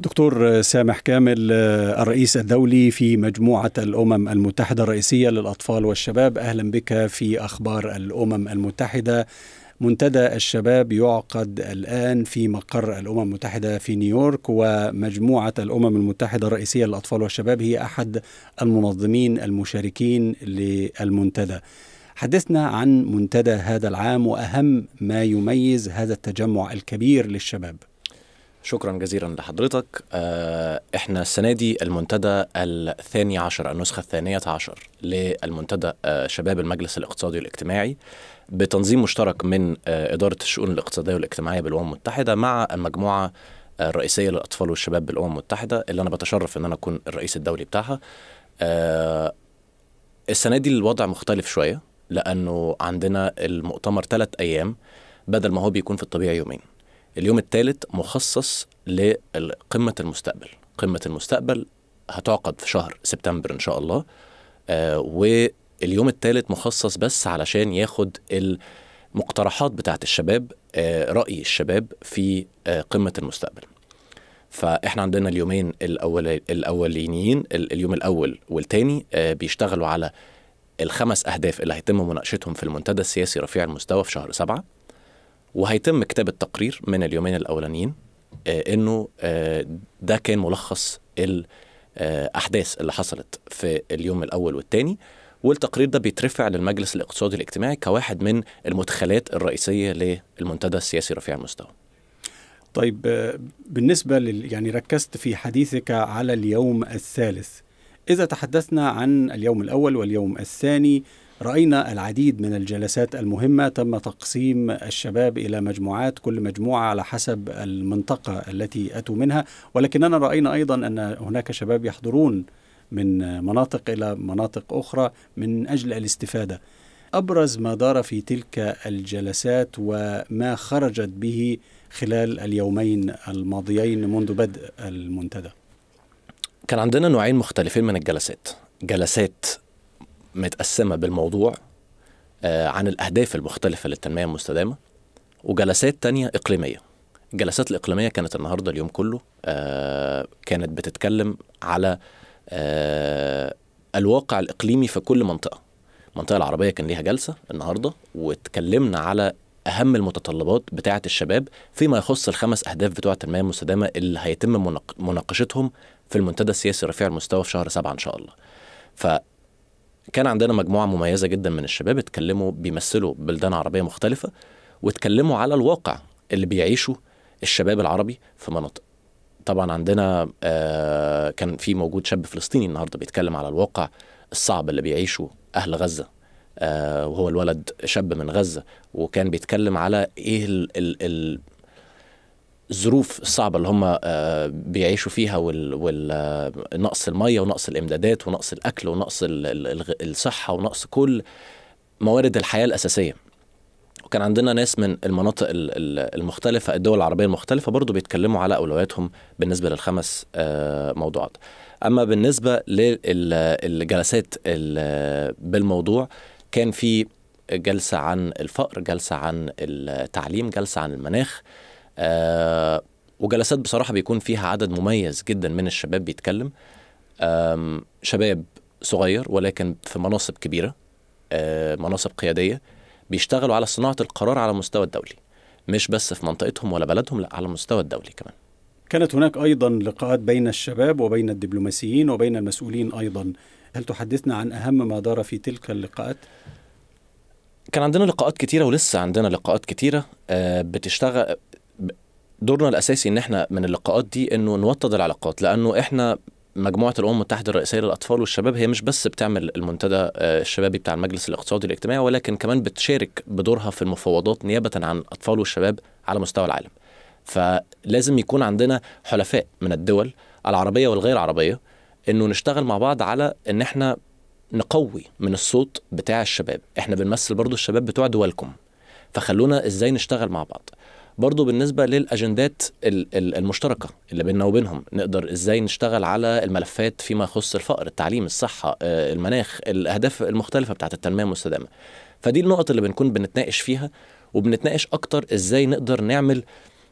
دكتور سامح كامل الرئيس الدولي في مجموعة الأمم المتحدة الرئيسية للأطفال والشباب أهلا بك في أخبار الأمم المتحدة منتدى الشباب يعقد الآن في مقر الأمم المتحدة في نيويورك ومجموعة الأمم المتحدة الرئيسية للأطفال والشباب هي أحد المنظمين المشاركين للمنتدى حدثنا عن منتدى هذا العام وأهم ما يميز هذا التجمع الكبير للشباب شكرا جزيلا لحضرتك احنا السنة دي المنتدى الثاني عشر النسخة الثانية عشر للمنتدى شباب المجلس الاقتصادي والاجتماعي بتنظيم مشترك من إدارة الشؤون الاقتصادية والاجتماعية بالأمم المتحدة مع المجموعة الرئيسية للأطفال والشباب بالأمم المتحدة اللي أنا بتشرف إن أنا أكون الرئيس الدولي بتاعها السنة دي الوضع مختلف شوية لأنه عندنا المؤتمر ثلاث أيام بدل ما هو بيكون في الطبيعي يومين اليوم الثالث مخصص لقمة المستقبل قمة المستقبل هتعقد في شهر سبتمبر إن شاء الله آه واليوم الثالث مخصص بس علشان ياخد المقترحات بتاعة الشباب آه رأي الشباب في آه قمة المستقبل فاحنا عندنا اليومين الأول الأولينيين اليوم الأول والتاني آه بيشتغلوا على الخمس أهداف اللي هيتم مناقشتهم في المنتدى السياسي رفيع المستوى في شهر سبعة وهيتم كتابة تقرير من اليومين الأولانيين آه إنه آه ده كان ملخص الأحداث اللي حصلت في اليوم الأول والثاني والتقرير ده بيترفع للمجلس الاقتصادي الاجتماعي كواحد من المدخلات الرئيسية للمنتدى السياسي رفيع المستوى طيب بالنسبة لل يعني ركزت في حديثك على اليوم الثالث إذا تحدثنا عن اليوم الأول واليوم الثاني رأينا العديد من الجلسات المهمة تم تقسيم الشباب إلى مجموعات كل مجموعة على حسب المنطقة التي أتوا منها ولكننا رأينا أيضا أن هناك شباب يحضرون من مناطق إلى مناطق أخرى من أجل الاستفادة أبرز ما دار في تلك الجلسات وما خرجت به خلال اليومين الماضيين منذ بدء المنتدى كان عندنا نوعين مختلفين من الجلسات جلسات متقسمة بالموضوع آه عن الأهداف المختلفة للتنمية المستدامة وجلسات تانية إقليمية الجلسات الإقليمية كانت النهاردة اليوم كله آه كانت بتتكلم على آه الواقع الإقليمي في كل منطقة المنطقة العربية كان ليها جلسة النهاردة واتكلمنا على أهم المتطلبات بتاعة الشباب فيما يخص الخمس أهداف بتوع التنمية المستدامة اللي هيتم مناقشتهم في المنتدى السياسي رفيع المستوى في شهر سبعة إن شاء الله ف كان عندنا مجموعة مميزة جدا من الشباب اتكلموا بيمثلوا بلدان عربية مختلفة واتكلموا على الواقع اللي بيعيشه الشباب العربي في مناطق طبعا عندنا آه كان في موجود شاب فلسطيني النهارده بيتكلم على الواقع الصعب اللي بيعيشه أهل غزة آه وهو الولد شاب من غزة وكان بيتكلم على إيه ال ال ال الظروف الصعبه اللي هم بيعيشوا فيها ونقص الميه ونقص الامدادات ونقص الاكل ونقص الصحه ونقص كل موارد الحياه الاساسيه وكان عندنا ناس من المناطق المختلفه الدول العربيه المختلفه برضو بيتكلموا على اولوياتهم بالنسبه للخمس موضوعات اما بالنسبه للجلسات بالموضوع كان في جلسه عن الفقر جلسه عن التعليم جلسه عن المناخ آه وجلسات بصراحة بيكون فيها عدد مميز جدا من الشباب بيتكلم شباب صغير ولكن في مناصب كبيرة آه مناصب قيادية بيشتغلوا على صناعة القرار على المستوى الدولي مش بس في منطقتهم ولا بلدهم لا على المستوى الدولي كمان كانت هناك أيضا لقاءات بين الشباب وبين الدبلوماسيين وبين المسؤولين أيضا هل تحدثنا عن أهم ما دار في تلك اللقاءات؟ كان عندنا لقاءات كتيرة ولسه عندنا لقاءات كتيرة آه بتشتغل دورنا الاساسي ان احنا من اللقاءات دي انه نوطد العلاقات لانه احنا مجموعه الامم المتحده الرئيسيه للاطفال والشباب هي مش بس بتعمل المنتدى الشبابي بتاع المجلس الاقتصادي الاجتماعي ولكن كمان بتشارك بدورها في المفاوضات نيابه عن الاطفال والشباب على مستوى العالم فلازم يكون عندنا حلفاء من الدول العربيه والغير عربيه انه نشتغل مع بعض على ان احنا نقوي من الصوت بتاع الشباب احنا بنمثل برضو الشباب بتوع دولكم فخلونا ازاي نشتغل مع بعض برضو بالنسبة للأجندات المشتركة اللي بيننا وبينهم نقدر إزاي نشتغل على الملفات فيما يخص الفقر التعليم الصحة المناخ الأهداف المختلفة بتاعت التنمية المستدامة فدي النقط اللي بنكون بنتناقش فيها وبنتناقش أكتر إزاي نقدر نعمل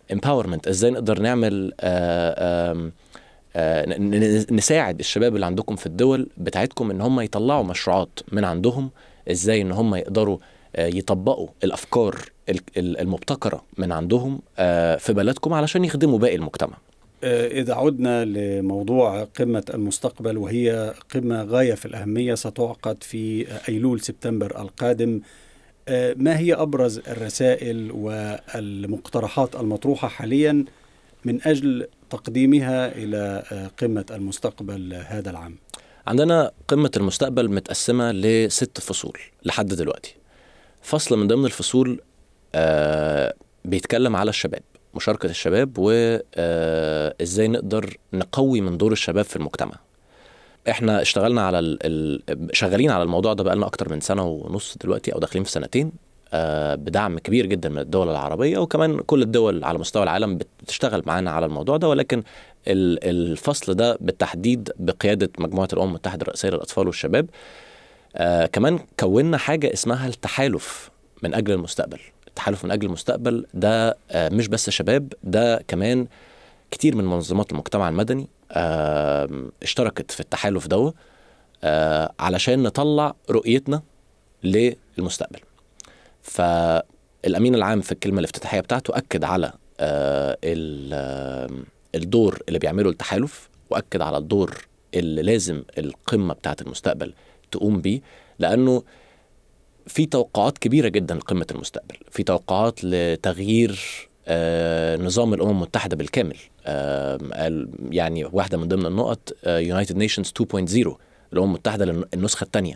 امباورمنت ازاي نقدر نعمل آه، آم، آه، ن- ن- نساعد الشباب اللي عندكم في الدول بتاعتكم ان هم يطلعوا مشروعات من عندهم ازاي ان هم يقدروا آه، يطبقوا الافكار ال- ال- المبتكره من عندهم آه، في بلدكم علشان يخدموا باقي المجتمع آه، إذا عدنا لموضوع قمة المستقبل وهي قمة غاية في الأهمية ستعقد في أيلول سبتمبر القادم آه، ما هي أبرز الرسائل والمقترحات المطروحة حاليا من أجل تقديمها إلى آه، قمة المستقبل هذا العام عندنا قمة المستقبل متقسمة لست فصول لحد دلوقتي فصل من ضمن الفصول آه بيتكلم على الشباب مشاركة الشباب وازاي نقدر نقوي من دور الشباب في المجتمع احنا اشتغلنا على ال... ال... شغالين على الموضوع ده بقالنا اكتر من سنة ونص دلوقتي او داخلين في سنتين آه بدعم كبير جدا من الدول العربية وكمان كل الدول على مستوى العالم بتشتغل معانا على الموضوع ده ولكن ال- الفصل ده بالتحديد بقيادة مجموعة الأمم المتحدة الرئيسية للأطفال والشباب آه كمان كونا حاجة اسمها التحالف من أجل المستقبل التحالف من أجل المستقبل ده آه مش بس شباب ده كمان كتير من منظمات المجتمع المدني آه اشتركت في التحالف ده آه علشان نطلع رؤيتنا للمستقبل فالأمين العام في الكلمة الافتتاحية بتاعته أكد على آه ال- آه، الدور اللي بيعمله التحالف واكد على الدور اللي لازم القمه بتاعه المستقبل تقوم بيه لانه في توقعات كبيره جدا لقمه المستقبل في توقعات لتغيير آه، نظام الامم المتحده بالكامل آه، قال- يعني واحده من ضمن النقط يونايتد نيشنز 2.0 الامم المتحده للن- النسخه الثانيه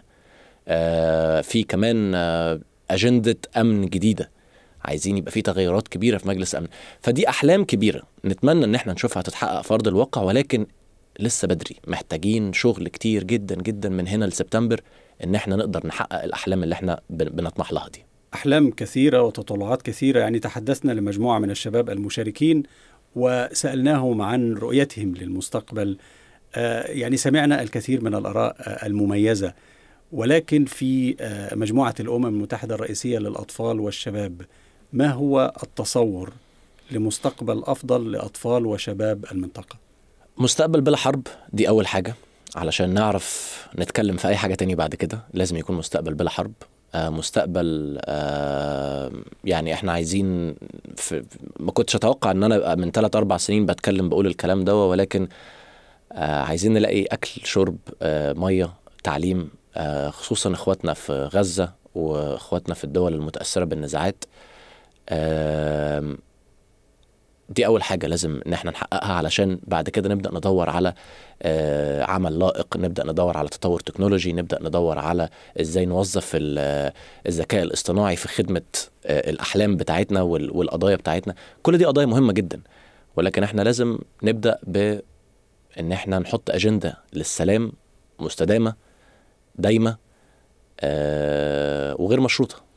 في كمان آه، اجنده امن جديده عايزين يبقى في تغيرات كبيره في مجلس الامن فدي احلام كبيره نتمنى ان احنا نشوفها تتحقق في ارض الواقع ولكن لسه بدري محتاجين شغل كتير جدا جدا من هنا لسبتمبر ان احنا نقدر نحقق الاحلام اللي احنا بن- بنطمح لها دي أحلام كثيرة وتطلعات كثيرة يعني تحدثنا لمجموعة من الشباب المشاركين وسألناهم عن رؤيتهم للمستقبل آه، يعني سمعنا الكثير من الآراء آه، المميزة ولكن في آه، مجموعة الأمم المتحدة الرئيسية للأطفال والشباب ما هو التصور لمستقبل أفضل لأطفال وشباب المنطقة مستقبل بلا حرب دي اول حاجه علشان نعرف نتكلم في اي حاجه تاني بعد كده لازم يكون مستقبل بلا حرب آه، مستقبل آه، يعني احنا عايزين في ما كنتش اتوقع ان انا ابقى من 3 4 سنين بتكلم بقول الكلام ده ولكن آه، عايزين نلاقي اكل شرب آه، ميه تعليم آه، خصوصا اخواتنا في غزه واخواتنا في الدول المتاثره بالنزاعات آم، دي اول حاجه لازم ان احنا نحققها علشان بعد كده نبدا ندور على آه، عمل لائق نبدا ندور على تطور تكنولوجي نبدا ندور على ازاي نوظف ال- آه، الذكاء الاصطناعي في خدمه آه، الاحلام بتاعتنا وال- والقضايا بتاعتنا كل دي قضايا مهمه جدا ولكن احنا لازم نبدا ب ان احنا نحط اجنده للسلام مستدامه دايمه آه، وغير مشروطه